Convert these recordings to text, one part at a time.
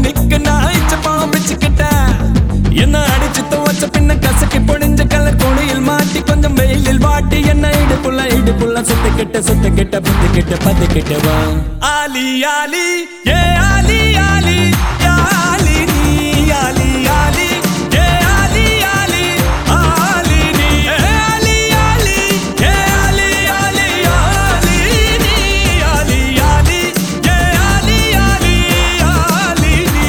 நிக்க நான் இச்ச பழம் பிச்சுக்கிட்டேன் என்ன அடிச்சு துவச்ச பின்ன கசக்கி பொடிஞ்ச கலர் கொடியில் மாட்டி கொஞ்சம் வெயிலில் வாட்டி என்ன இடுப்புள்ள இடுப்புள்ள சுத்திக்கிட்ட சுத்திக்கிட்ட புத்திக்கிட்ட பத்திக்கிட்ட வா ஆலி ஆலி ஏ ஆலி ஆலி யா ஆலி நீ ஆலி ஆலி ஏ ஆலி ஆலி ஆலி நீ ஏ ஆலி ஆலி ஏ ஆலி ஆலி ஆலி நீ ஆலி ஆலி ஏ ஆலி ஆலி ஆலி நீ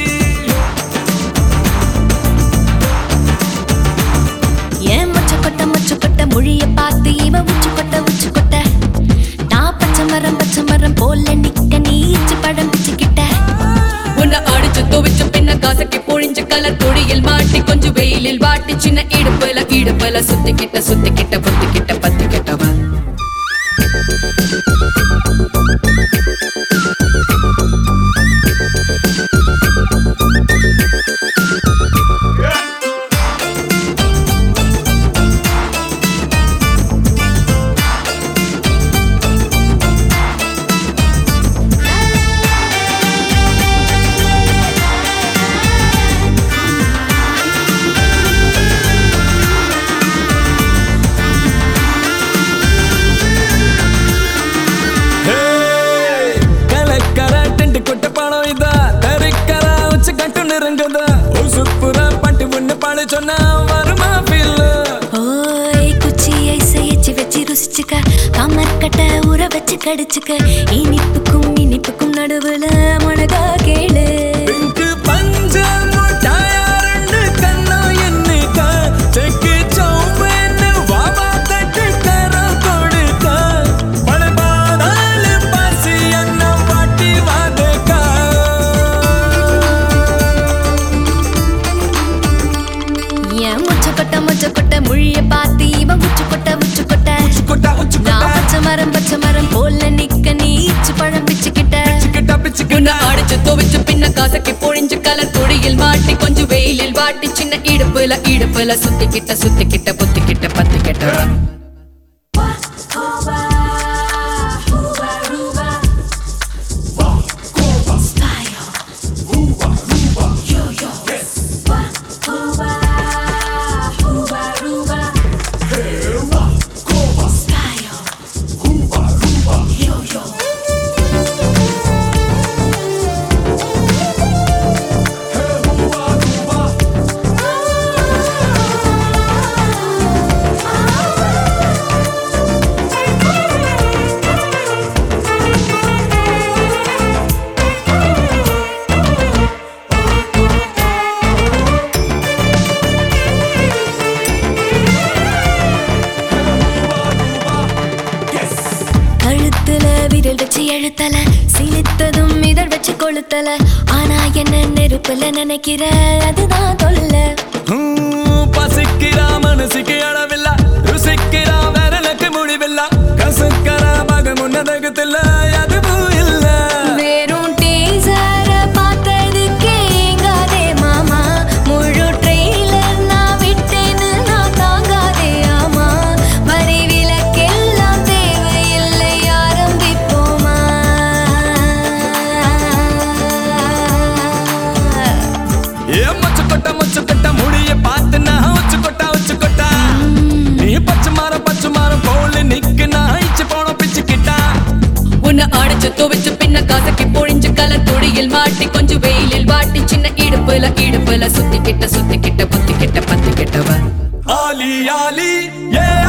ஏன் மொச்சக்கொட்டை மொச்சக்கொட்டை மொழிய பார்த்து இவன் உச்சுக்கொட்டை உச்சுக்கொட்டை நான் பச்சை மரம் பச்சை மரம் போல நிக்க நீ இச்சு படம் பிச்சுக்கிட்ட உன்னை அடிச்சு துவைச்சு பின்ன காசக்கி பொழிஞ்ச கலர் கொடியில் மாட்டி கொஞ்சம் வெயிலில் வாட்டி சின்ன இடுப்புல இடுப்புல சுத்திக்கிட்ட சுத்திக்கிட்ட புத்திக்கிட்ட பத்திக்கிட்டவன் கலக்கர டென்ட் கொட்ட பணம் இதா தரிக்கர உச்ச கட்டு நெருங்குதா உசுப்புற பட்டு ஒண்ணு பாடு சொன்னா வருமா feel? ஓய் குச்சியை செய்யச்சு வச்சு ருசிச்சுக்க கமர் கட்ட ஊற வச்சு கடிச்சுக்க இனிப்புக்கும் இனிப்புக்கும் நடுவுல முனகா கேளு பிங்க் பஞ்ச முட்டாயா ரெண்டு கண்ணா என்னைக்க செக்கு சௌம்பன்னு வாவா தட்டு தரம் கொடுக்க பழபாதாளு பாசி என்ன வாட்டி வாதக்கா ஏன் முச்சக்கொட்டை முச்சக்கொட்டை மொழிய பார்த்து இவன் உச்சுக்கொட்டை உச்சுக்கொட்டை கொட்டா உச்சு நான் பச்சை மரம் பச்சை மரம் போல நிக்க நீ இச்சு பழம் பிச்சுக்கிட்ட கிட்டா உன்னை பிச்சுக்கிட்டா அடிச்சு துவைச்சு பின்ன காசக்கி பொழிஞ்ச கலர் கொடியில் மாட்டி கொஞ்சம் வெயிலில் வாட்டி சின்ன இடுப்புல இடுப்புல சுத்திக்கிட்ட சுத்திக்கிட்ட புத்திக்கிட்ட பத்திக்கிட்டவன் கழுத்துல விரல் வச்சு எழுத்தல சிலித்ததும் இதழ் வச்சு கொளுத்தல ஆனா என்ன நெருப்புல நினைக்கிற அதுதான் தொல்ல ஹம், பசிக்கிறா மனசுக்கு அளவில்ல ருசிக்கிறா விரலுக்கு முடிவில்ல கசக்கற மக முன்னதகத்தில்ல அதுவும் இல்ல வெறும் டீசர பார்த்ததுக்கே ஏங்காதே மாமா முழு ட்ரெயிலர் நான் விட்டேன்னு நான் தாங்காதே ஆமா வரி விலக்கெல்லாம் தேவையில்லை ஆரம்பிப்போமா ஏ மொச்ச கொட்ட மொச்ச கொட்ட முடிய பார்த்து நான் உச்சு கொட்டா உச்சு கொட்டா நீ பச்சை மாறம் பச்சை மாறம் போல நிக்கு நான் இச்சு போன பிச்சுக்கிட்டா உன்னை அடிச்சு துவைச்சு பின்ன காசக்கி பொழிஞ்ச கலர் கொடியில் மாட்டி கொஞ்சம் வெயிலில் வாட்டி சின்ன இடுப்புல இடுப்புல சுத்திக்கிட்ட சுத்திக்கிட்ட புத்திக்கிட்ட பத்திக்கிட்டவன் ஆலி ஆலி ஏ